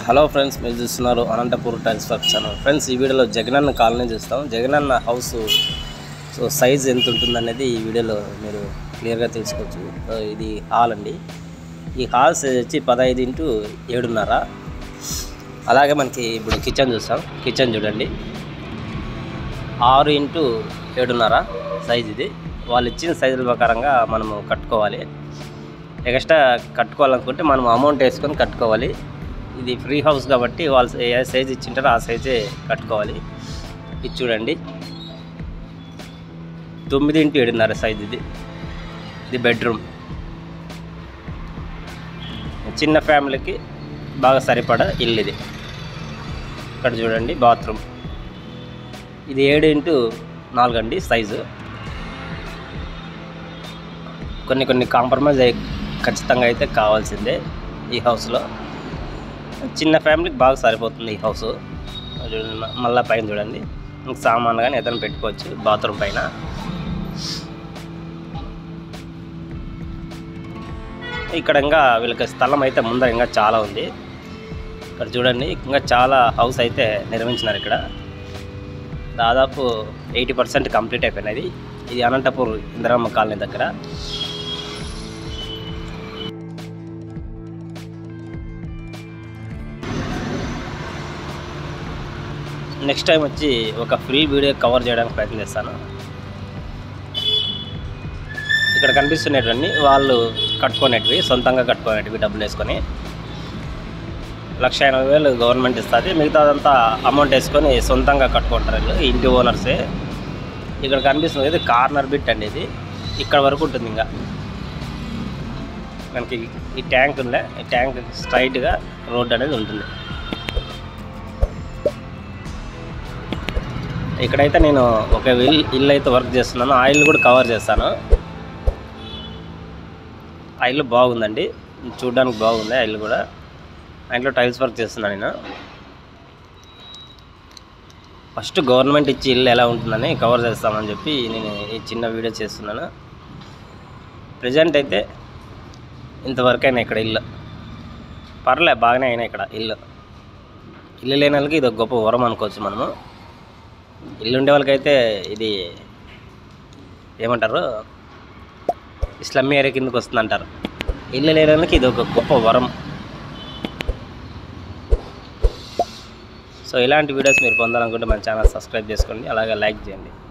hello friends మీరు చూస్తున్నారు Anantapur tiles work channel friends ఈ వీడియోలో జగనన్న కాలనీ చూస్తాం జగనన్న హౌస్ సో సైజ్ ఎంత ఉంటుందనేది ఈ వీడియోలో మీరు క్లియర్గా తెలుసుకోవచ్చు సో ఇది హాల్ అండి ఈ హాల్ సైజ్ వచ్చి పదహైదు ఇంటూ ఏడున్నర అలాగే మనకి ఇప్పుడు కిచెన్ చూస్తాం కిచెన్ చూడండి ఆరు ఇంటూ ఏడున్నర సైజ్ ఇది వాళ్ళు ఇచ్చిన సైజుల ప్రకారంగా మనము కట్టుకోవాలి ఎక్స్ట్రా కట్టుకోవాలనుకుంటే మనం అమౌంట్ వేసుకొని కట్టుకోవాలి ఇది ఫ్రీ హౌస్ కాబట్టి వాళ్ళు ఏ సైజ్ ఇచ్చింటారో ఆ సైజే కట్టుకోవాలి ఇది చూడండి తొమ్మిది ఇంటూ ఏడున్నర సైజ్ ఇది ఇది బెడ్రూమ్ చిన్న ఫ్యామిలీకి బాగా సరిపడా ఇల్లు ఇది ఇక్కడ చూడండి బాత్రూమ్ ఇది ఏడు ఇంటూ నాలుగు అండి సైజు కొన్ని కొన్ని కాంప్రమైజ్ అయ్యి ఖచ్చితంగా అయితే కావాల్సిందే ఈ హౌస్లో చిన్న ఫ్యామిలీకి బాగా సరిపోతుంది ఈ హౌస్ చూడండి మ- మళ్ళా పైన చూడండి ఇంక సామాన్లు కానీ ఏదైనా పెట్టుకోవచ్చు బాత్రూమ్ పైన ఇక్కడ ఇంకా వీళ్ళకి స్థలం అయితే ముందర ఇంకా చాలా ఉంది ఇక్కడ చూడండి ఇంకా చాలా హౌస్ అయితే నిర్మించినారు ఇక్కడ దాదాపు ఎయిటీ పర్సెంట్ కంప్లీట్ అయిపోయినది ఇది అనంతపూర్ ఇందిరమ్మ కాలనీ దగ్గర నెక్స్ట్ టైం వచ్చి ఒక ఫ్రీ వీడియో కవర్ చేయడానికి ప్రయత్నం చేస్తాను ఇక్కడ కనిపిస్తున్నటువంటి వాళ్ళు కట్టుకునేటివి సొంతంగా కట్టుకునేటివి డబ్బులు వేసుకొని లక్ష ఎనభై వేలు గవర్నమెంట్ ఇస్తుంది మిగతాదంతా అమౌంట్ వేసుకొని సొంతంగా కట్టుకుంటారు వీళ్ళు ఇంటి ఓనర్సే ఇక్కడ కనిపిస్తుంది ఇది కార్నర్ బిట్ అండి ఇది ఇక్కడ వరకు ఉంటుంది ఇంకా మనకి ఈ ట్యాంక్ ఉందే ఈ ట్యాంక్ స్ట్రైట్గా రోడ్ అనేది ఉంటుంది ఇక్కడైతే నేను ఒక ఇల్ ఇల్లు అయితే వర్క్ చేస్తున్నాను ఆ ఇల్లు కూడా కవర్ చేస్తాను ఆ ఇల్లు బాగుందండి చూడడానికి బాగుంది ఆ ఇల్లు కూడా ఆ ఇంట్లో టైల్స్ వర్క్ చేస్తున్నాను నేను ఫస్ట్ గవర్నమెంట్ ఇచ్చి ఇల్లు ఎలా ఉంటుందని కవర్ చేస్తామని చెప్పి నేను ఈ చిన్న వీడియో చేస్తున్నాను ప్రజెంట్ అయితే ఇంతవరకు అయినా ఇక్కడ ఇల్లు పర్లే బాగానే అయినా ఇక్కడ ఇల్లు ఇల్లు లేని వాళ్ళకి ఇది ఒక గొప్ప వరం అనుకోవచ్చు మనము ఇల్లు ఉండే వాళ్ళకైతే ఇది ఏమంటారు ఇస్లాం ఏరియా కిందకి వస్తుంది అంటారు ఇల్లు లేని వాళ్ళకి ఇది ఒక గొప్ప వరం సో ఇలాంటి వీడియోస్ మీరు పొందాలనుకుంటే మన ఛానల్ సబ్స్క్రైబ్ చేసుకోండి అలాగే లైక్ చేయండి